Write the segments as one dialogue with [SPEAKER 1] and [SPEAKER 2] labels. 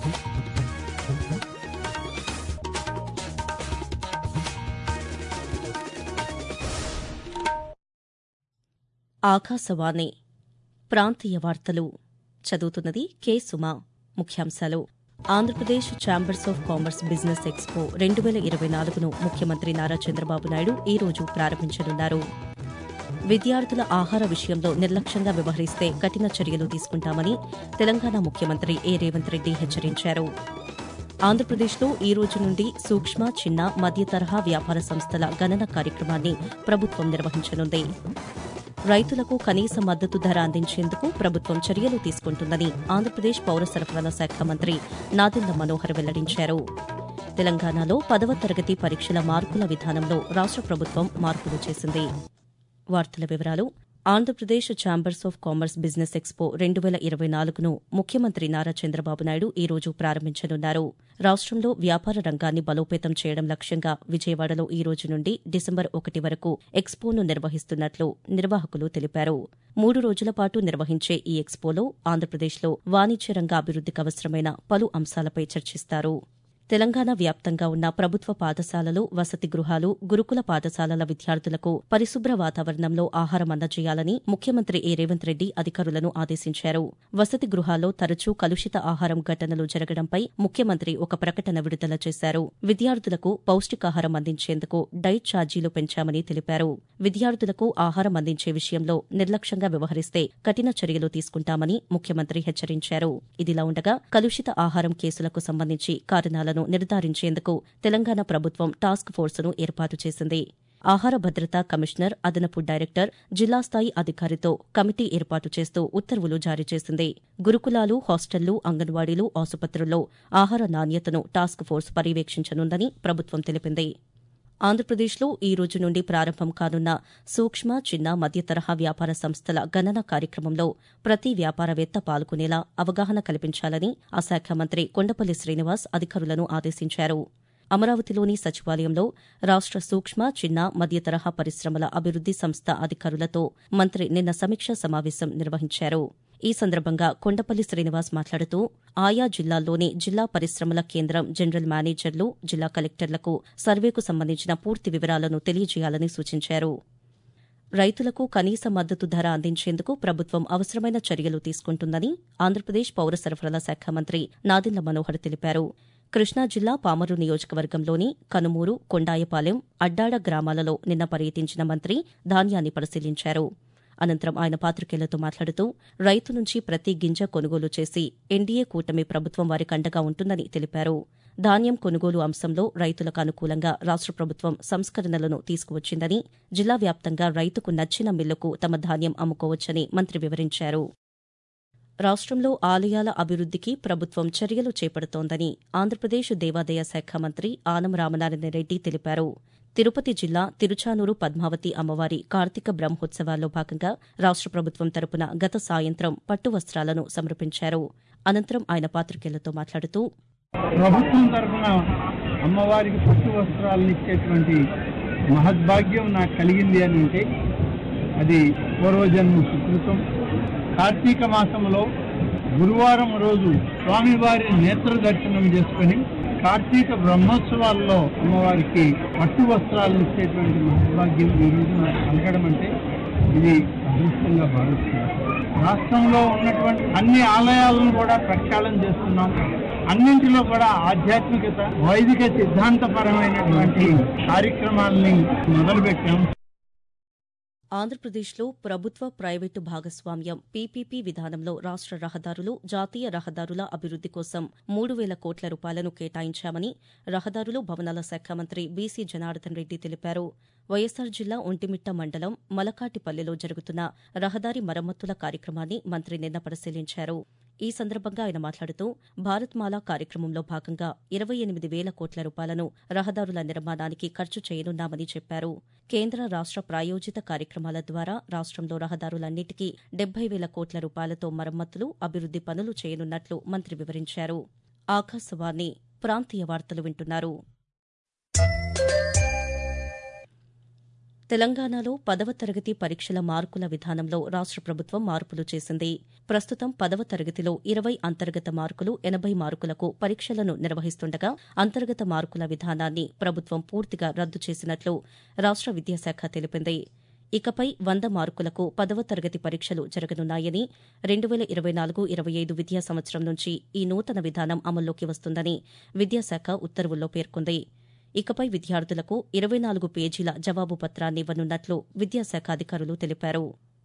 [SPEAKER 1] ఆకాశవాణి ప్రాంతీయ వార్తలు చదువుతున్నది కె సుమా ముఖ్యాంశాలు Andhra Pradesh chambers of commerce business expo రెండు వేల ఇరవై నాలుగును ముఖ్యమంత్రి నారా చంద్రబాబు నాయుడు ఈ రోజు ప్రారంభించనున్నారు విద్యార్థుల ఆహార విషయంలో నిర్లక్ష్యంగా వ్యవహరిస్తే కఠిన చర్యలు తీసుకుంటామని తెలంగాణ ముఖ్యమంత్రి ఏ రేవంత్ రెడ్డి హెచ్చరించారు ఆంధ్రప్రదేశ్లో ఈ రోజు నుండి సూక్ష్మ చిన్న మధ్య తరహా వ్యాపార సంస్థల గణన కార్యక్రమాన్ని ప్రభుత్వం నిర్వహించనుంది రైతులకు కనీస మద్దతు ధర అందించేందుకు ప్రభుత్వం చర్యలు తీసుకుంటుందని ఆంధ్రప్రదేశ్ పౌర సరఫరాల శాఖ మంత్రి నాదెండ్ల మనోహర్ వెల్లడించారు తెలంగాణలో పదవ తరగతి పరీక్షల మార్కుల విధానంలో రాష్ట ప్రభుత్వం మార్పులు చేసింది వార్తల వివరాలు Andhra Pradesh chambers of commerce business expo రెండు వేల ఇరవై నాలుగును ముఖ్యమంత్రి నారా చంద్రబాబు నాయుడు ఈ రోజు ప్రారంభించనున్నారు రాష్టంలో వ్యాపార రంగాన్ని బలోపేతం చేయడం లక్ష్యంగా విజయవాడలో ఈ రోజు నుండి డిసెంబర్ ఒకటి వరకు ఎక్స్పోను నిర్వహిస్తున్నట్లు నిర్వాహకులు తెలిపారు మూడు రోజుల పాటు నిర్వహించే ఈ ఎక్స్పోలో ఆంధ్రప్రదేశ్లో వాణిజ్య రంగ అభివృద్దికి అవసరమైన పలు అంశాలపై చర్చిస్తారు తెలంగాణ వ్యాప్తంగా ఉన్న ప్రభుత్వ పాఠశాలలు వసతి గృహాలు గురుకుల పాఠశాలల విద్యార్థులకు పరిశుభ్ర వాతావరణంలో ఆహారం అందజేయాలని ముఖ్యమంత్రి ఏ రేవంత్ రెడ్డి అధికారులను ఆదేశించారు వసతి గృహాల్లో తరచూ కలుషిత ఆహారం ఘటనలు జరగడంపై ముఖ్యమంత్రి ఒక ప్రకటన విడుదల చేశారు విద్యార్థులకు పౌష్టికాహారం అందించేందుకు డైట్ ఛార్జీలు పెంచామని తెలిపారు విద్యార్థులకు ఆహారం అందించే విషయంలో నిర్లక్ష్యంగా వ్యవహరిస్తే కఠిన చర్యలు తీసుకుంటామని ముఖ్యమంత్రి హెచ్చరించారు ఇదిలా ఉండగా కలుషిత ఆహారం కేసులకు సంబంధించి కారణాలను నిర్ధారించేందుకు తెలంగాణ ప్రభుత్వం టాస్క్ ఫోర్సును ఏర్పాటు చేసింది ఆహార భద్రతా కమిషనర్ అదనపు డైరెక్టర్ జిల్లా స్థాయి అధికారితో కమిటీ ఏర్పాటు చేస్తూ ఉత్తర్వులు జారీ చేసింది గురుకులాలు హాస్టళ్లు అంగన్వాడీలు ఆసుపత్రుల్లో ఆహార నాణ్యతను టాస్క్ ఫోర్స్ పర్యవేక్షించనుందని ప్రభుత్వం తెలిపింది ఆంధ్రప్రదేశ్లో ఈ రోజు నుండి ప్రారంభం కానున్న సూక్ష్మ చిన్న మధ్య తరహా వ్యాపార సంస్థల గణన కార్యక్రమంలో ప్రతి వ్యాపారవేత్త పాల్గొనేలా అవగాహన కల్పించాలని ఆ శాఖ మంత్రి కొండపల్లి శ్రీనివాస్ అధికారులను ఆదేశించారు అమరావతిలోని సచివాలయంలో రాష్ట సూక్ష్మ చిన్న మధ్య తరహా పరిశ్రమల అభివృద్ది సంస్థ అధికారులతో మంత్రి నిన్న సమీక్షా సమావేశం నిర్వహించారు ఈ సందర్భంగా కొండపల్లి శ్రీనివాస్ మాట్లాడుతూ ఆయా జిల్లాల్లోని జిల్లా పరిశ్రమల కేంద్రం జనరల్ మేనేజర్లు జిల్లా కలెక్టర్లకు సర్వేకు సంబంధించిన పూర్తి వివరాలను తెలియజేయాలని సూచించారు రైతులకు కనీస మద్దతు ధర అందించేందుకు ప్రభుత్వం అవసరమైన చర్యలు తీసుకుంటుందని ఆంధ్రప్రదేశ్ పౌర సరఫరాల శాఖ మంత్రి నాదెండ్ల మనోహర్ తెలిపారు కృష్ణా జిల్లా పామరు నియోజకవర్గంలోని కనుమూరు కొండాయపాలెం అడ్డాడ గ్రామాలలో నిన్న పర్యటించిన మంత్రి ధాన్యాన్ని పరిశీలించారు అనంతరం ఆయన పాతికేయులతో మాట్లాడుతూ రైతు నుంచి ప్రతి గింజ కొనుగోలు చేసి ఎన్డీఏ కూటమి ప్రభుత్వం వారికి అండగా ఉంటుందని తెలిపారు ధాన్యం కొనుగోలు అంశంలో రైతులకు అనుకూలంగా రాష్ట ప్రభుత్వం సంస్కరణలను తీసుకువచ్చిందని జిల్లా వ్యాప్తంగా రైతుకు నచ్చిన మిల్లుకు తమ ధాన్యం అమ్ముకోవచ్చని మంత్రి వివరించారు రాష్ట్రంలో ఆలయాల అభివృద్దికి ప్రభుత్వం చర్యలు చేపడుతోందని ఆంధ్రప్రదేశ్ దేవాదాయ శాఖ మంత్రి ఆనం రామనారాయణ రెడ్డి తెలిపారు తిరుపతి జిల్లా తిరుచానూరు పద్మావతి అమ్మవారి కార్తీక బ్రహ్మోత్సవాల్లో భాగంగా రాష్ట ప్రభుత్వం తరపున గత సాయంత్రం పట్టు వస్త్రాలను సమర్పించారు అనంతరం ఆయన పాతికేయులతో మాట్లాడుతూ
[SPEAKER 2] ప్రభుత్వం తరఫున అమ్మవారికి పట్టు వస్త్రాలను ఇచ్చేటువంటి మహద్భాగ్యం నాకు కలిగింది అని అంటే అది పూర్వజన్మ సుకృతం కార్తీక మాసంలో గురువారం రోజు స్వామివారి నేత్ర దర్శనం చేసుకుని కార్తీక బ్రహ్మోత్సవాల్లో అమ్మవారికి పట్టు వస్త్రాలను ఇచ్చేటువంటి మహద్భాగ్యం ఈ రోజు నాకు కలగడం అంటే ఇది అదృష్టంగా భావిస్తున్నాను రాష్ట్రంలో ఉన్నటువంటి అన్ని ఆలయాలను కూడా ప్రక్షాళన చేస్తున్నాం అన్నింటిలో కూడా ఆధ్యాత్మికత వైదిక సిద్ధాంతపరమైనటువంటి కార్యక్రమాలని మొదలుపెట్టాం
[SPEAKER 1] ఆంధ్రప్రదేశ్లో ప్రభుత్వ ప్రైవేటు భాగస్వామ్యం పీపీపీ విధానంలో రాష్ట రహదారులు జాతీయ రహదారుల అభివృద్ది కోసం మూడు వేల కోట్ల రూపాయలను కేటాయించామని రహదారులు భవనాల శాఖ మంత్రి బీసీ జనార్దన్ రెడ్డి తెలిపారు వైఎస్సార్ జిల్లా ఒంటిమిట్ట మండలం మలకాటిపల్లెలో జరుగుతున్న రహదారి మరమ్మతుల కార్యక్రమాన్ని మంత్రి నిన్న పరిశీలించారు ఈ సందర్భంగా ఆయన మాట్లాడుతూ భారత్ మాలా కార్యక్రమంలో భాగంగా ఇరవై ఎనిమిది వేల కోట్ల రూపాయలను రహదారుల నిర్మాణానికి ఖర్చు చేయనున్నామని చెప్పారు కేంద్ర రాష్ట ప్రాయోజిత కార్యక్రమాల ద్వారా రాష్ట్రంలో రహదారులన్నిటికీ డెబ్బై వేల కోట్ల రూపాయలతో మరమ్మతులు అభివృద్ది పనులు చేయనున్నట్లు మంత్రి వివరించారు ఆకాశవాణి ప్రాంతీయ వార్తలు వింటున్నారు తెలంగాణలో పదవ తరగతి పరీక్షల మార్కుల విధానంలో రాష్ట ప్రభుత్వం మార్పులు చేసింది ప్రస్తుతం పదవ తరగతిలో ఇరవై అంతర్గత మార్కులు ఎనబై మార్కులకు పరీక్షలను నిర్వహిస్తుండగా అంతర్గత మార్కుల విధానాన్ని ప్రభుత్వం పూర్తిగా రద్దు చేసినట్లు రాష్ట విద్యాశాఖ తెలిపింది ఇకపై వంద మార్కులకు పదవ తరగతి పరీక్షలు జరగనున్నాయని రెండు వేల ఇరవై నాలుగు ఇరవై ఐదు విద్యా సంవత్సరం నుంచి ఈ నూతన విధానం అమల్లోకి వస్తుందని విద్యాశాఖ ఉత్తర్వుల్లో పేర్కొంది ఇకపై విద్యార్థులకు ఇరవై నాలుగు పేజీల జవాబు పత్రాన్ని ఇవ్వనున్నట్లు విద్యాశాఖ అధికారులు తెలిపారు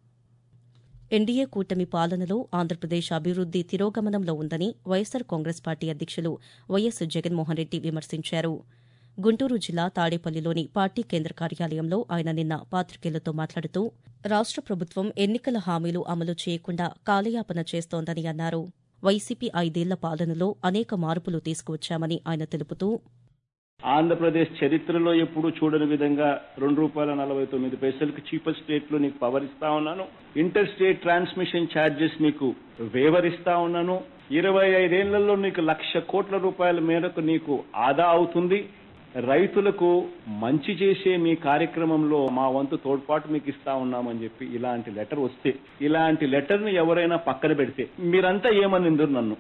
[SPEAKER 1] ఎన్డీఏ కూటమి పాలనలో ఆంధ్రప్రదేశ్ అభివృద్ది తిరోగమనంలో ఉందని వైఎస్సార్ కాంగ్రెస్ పార్టీ అధ్యక్షులు వైఎస్ జగన్మోహన్ రెడ్డి విమర్శించారు గుంటూరు జిల్లా తాడేపల్లిలోని పార్టీ కేంద్ర కార్యాలయంలో ఆయన నిన్న పాతికేయులతో మాట్లాడుతూ రాష్ట ప్రభుత్వం ఎన్నికల హామీలు అమలు చేయకుండా కాలయాపన చేస్తోందని అన్నారు వైసీపీ ఐదేళ్ల పాలనలో అనేక మార్పులు తీసుకువచ్చామని ఆయన తెలుపుతూ
[SPEAKER 3] ఆంధ్రప్రదేశ్ చరిత్రలో ఎప్పుడు చూడని విధంగా రెండు రూపాయల నలభై తొమ్మిది పైసలకు చీపర్ స్టేట్ లో నీకు పవర్ ఇస్తా ఉన్నాను ఇంటర్ స్టేట్ ట్రాన్స్మిషన్ ఛార్జెస్ నీకు వేవర్ ఇస్తా ఉన్నాను ఇరవై ఐదేళ్లలో నీకు లక్ష కోట్ల రూపాయల మేరకు నీకు ఆదా అవుతుంది రైతులకు మంచి చేసే మీ కార్యక్రమంలో మా వంతు తోడ్పాటు మీకు ఇస్తా ఉన్నామని చెప్పి ఇలాంటి లెటర్ వస్తే ఇలాంటి లెటర్ ని ఎవరైనా పక్కన పెడితే మీరంతా ఏమనిందరు నన్ను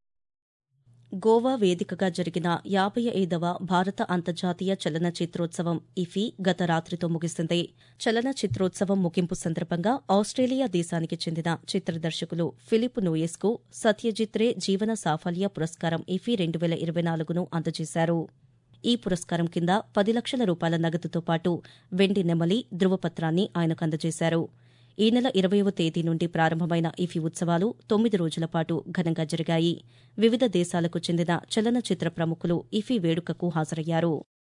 [SPEAKER 1] గోవా వేదికగా జరిగిన యాభై ఐదవ భారత అంతర్జాతీయ చలనచిత్రోత్సవం ఇఫీ గత రాత్రితో ముగిసింది చలనచిత్రోత్సవం ముగింపు సందర్భంగా ఆస్ట్రేలియా దేశానికి చెందిన చిత్ర దర్శకులు ఫిలిప్ నోయెస్కు సత్యజిత్ రే జీవన సాఫల్య పురస్కారం ఇఫీ రెండు వేల ఇరవై నాలుగును అందజేశారు ఈ పురస్కారం కింద పది లక్షల రూపాయల నగదుతో పాటు వెండి నెమలి ధృవపత్రాన్ని ఆయనకు అందజేశారు ఈ నెల ఇరవయవ తేదీ నుండి ప్రారంభమైన ఇఫీ ఉత్సవాలు తొమ్మిది రోజుల పాటు ఘనంగా జరిగాయి వివిధ దేశాలకు చెందిన చలనచిత్ర ప్రముఖులు ఇఫీ వేడుకకు హాజరయ్యారు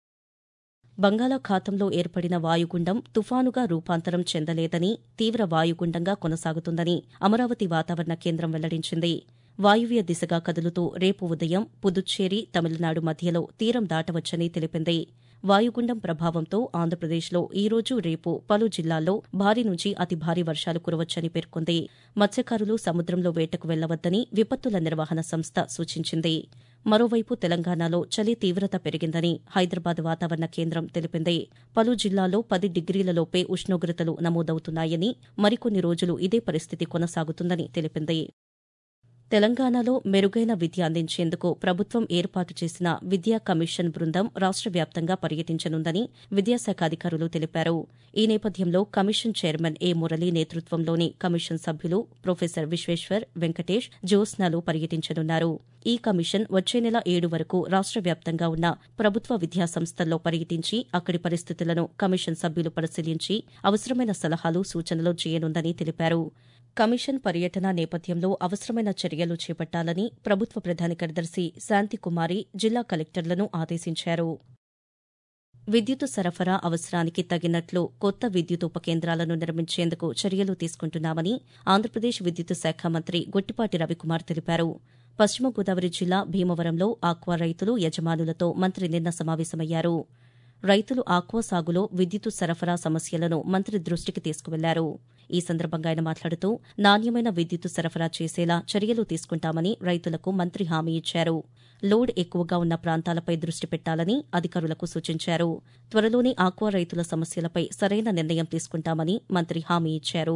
[SPEAKER 1] బంగాళాఖాతంలో ఏర్పడిన వాయుగుండం తుఫానుగా రూపాంతరం చెందలేదని తీవ్ర వాయుగుండంగా కొనసాగుతుందని అమరావతి వాతావరణ కేంద్రం వెల్లడించింది వాయువ్య దిశగా కదులుతూ రేపు ఉదయం పుదుచ్చేరి తమిళనాడు మధ్యలో తీరం దాటవచ్చని తెలిపింది వాయుగుండం ప్రభావంతో ఆంధ్రప్రదేశ్లో ఈ రోజు రేపు పలు జిల్లాల్లో భారీ నుంచి అతి భారీ వర్షాలు కురవచ్చని పేర్కొంది మత్స్యకారులు సముద్రంలో వేటకు వెళ్లవద్దని విపత్తుల నిర్వహణ సంస్థ సూచించింది మరోవైపు తెలంగాణలో చలి తీవ్రత పెరిగిందని హైదరాబాద్ వాతావరణ కేంద్రం తెలిపింది పలు జిల్లాల్లో పది డిగ్రీలలోపే ఉష్ణోగ్రతలు నమోదవుతున్నాయని మరికొన్ని రోజులు ఇదే పరిస్థితి కొనసాగుతుందని తెలిపింది తెలంగాణలో మెరుగైన విద్య అందించేందుకు ప్రభుత్వం ఏర్పాటు చేసిన విద్యా కమిషన్ బృందం రాష్ట వ్యాప్తంగా పర్యటించనుందని విద్యాశాఖ అధికారులు తెలిపారు ఈ నేపథ్యంలో కమిషన్ చైర్మన్ ఏ మురళి నేతృత్వంలోని కమిషన్ సభ్యులు ప్రొఫెసర్ విశ్వేశ్వర్ వెంకటేష్ జ్యోత్స్నాలు పర్యటించనున్నారు ఈ కమిషన్ వచ్చే నెల ఏడు వరకు రాష్ట వ్యాప్తంగా ఉన్న ప్రభుత్వ విద్యా సంస్థల్లో పర్యటించి అక్కడి పరిస్థితులను కమిషన్ సభ్యులు పరిశీలించి అవసరమైన సలహాలు సూచనలు చేయనుందని తెలిపారు కమిషన్ పర్యటన నేపథ్యంలో అవసరమైన చర్యలు చేపట్టాలని ప్రభుత్వ ప్రధాన కార్యదర్శి శాంతికుమారి జిల్లా కలెక్టర్లను ఆదేశించారు విద్యుత్ సరఫరా అవసరానికి తగినట్లు కొత్త విద్యుత్ ఉపకేంద్రాలను నిర్మించేందుకు చర్యలు తీసుకుంటున్నామని ఆంధ్రప్రదేశ్ విద్యుత్ శాఖ మంత్రి గొట్టిపాటి రవికుమార్ తెలిపారు పశ్చిమ గోదావరి జిల్లా భీమవరంలో ఆక్వా రైతులు యజమానులతో మంత్రి నిన్న సమావేశమయ్యారు రైతులు ఆక్వా సాగులో విద్యుత్ సరఫరా సమస్యలను మంత్రి దృష్టికి తీసుకువెళ్లారు ఈ సందర్భంగా ఆయన మాట్లాడుతూ నాణ్యమైన విద్యుత్ సరఫరా చేసేలా చర్యలు తీసుకుంటామని రైతులకు మంత్రి హామీ ఇచ్చారు లోడ్ ఎక్కువగా ఉన్న ప్రాంతాలపై దృష్టి పెట్టాలని అధికారులకు సూచించారు త్వరలోనే ఆక్వా రైతుల సమస్యలపై సరైన నిర్ణయం తీసుకుంటామని మంత్రి హామీ ఇచ్చారు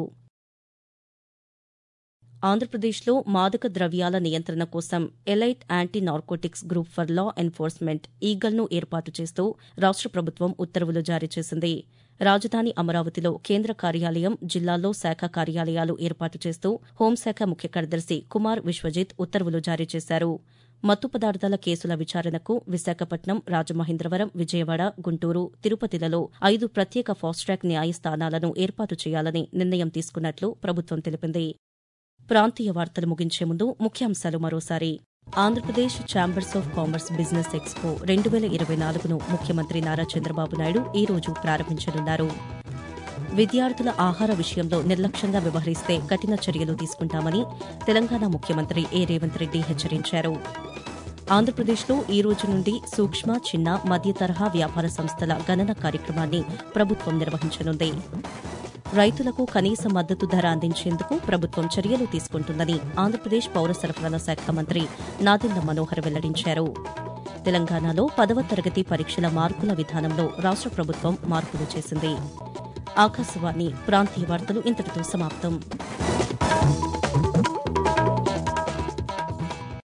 [SPEAKER 1] ఆంధ్రప్రదేశ్లో మాదక ద్రవ్యాల నియంత్రణ కోసం elite anti narcotics group for law enforcement ఈగల్ను ఏర్పాటు చేస్తూ రాష్ట ప్రభుత్వం ఉత్తర్వులు జారీ చేసింది రాజధాని అమరావతిలో కేంద్ర కార్యాలయం జిల్లాల్లో శాఖ కార్యాలయాలు ఏర్పాటు చేస్తూ హోంశాఖ ముఖ్య కార్యదర్శి కుమార్ విశ్వజిత్ ఉత్తర్వులు జారీ చేశారు మత్తు పదార్థాల కేసుల విచారణకు విశాఖపట్నం రాజమహేంద్రవరం విజయవాడ గుంటూరు తిరుపతిలలో ఐదు ప్రత్యేక ఫాస్ట్రాక్ న్యాయస్థానాలను ఏర్పాటు చేయాలని నిర్ణయం తీసుకున్నట్లు ప్రభుత్వం తెలిపింది ప్రాంతీయ వార్తలు ముగించే ముందు ముఖ్యాంశాలు మరోసారి Andhra Pradesh chambers of commerce business expo రెండు వేల ఇరవై నాలుగును ముఖ్యమంత్రి నారా చంద్రబాబు నాయుడు ఈ రోజు ప్రారంభించనున్నారు విద్యార్థుల ఆహార విషయంలో నిర్లక్ష్యంగా వ్యవహరిస్తే కఠిన చర్యలు తీసుకుంటామని తెలంగాణ ముఖ్యమంత్రి ఏ రేవంత్ రెడ్డి హెచ్చరించారు ఆంధ్రప్రదేశ్లో ఈ రోజు నుండి సూక్ష్మ చిన్న మధ్య తరహా వ్యాపార సంస్థల గణన కార్యక్రమాన్ని ప్రభుత్వం నిర్వహించనుంది రైతులకు కనీస మద్దతు ధర అందించేందుకు ప్రభుత్వం చర్యలు తీసుకుంటుందని ఆంధ్రప్రదేశ్ పౌర సరఫరాల శాఖ మంత్రి నాదెండ్ల మనోహర్ వెల్లడించారు తెలంగాణలో పదవ తరగతి పరీక్షల మార్కుల విధానంలో రాష్ట ప్రభుత్వం మార్పులు చేసింది ఆకాశవాణి ప్రాంతీయ వార్తలు ఇంతటితో సమాప్తం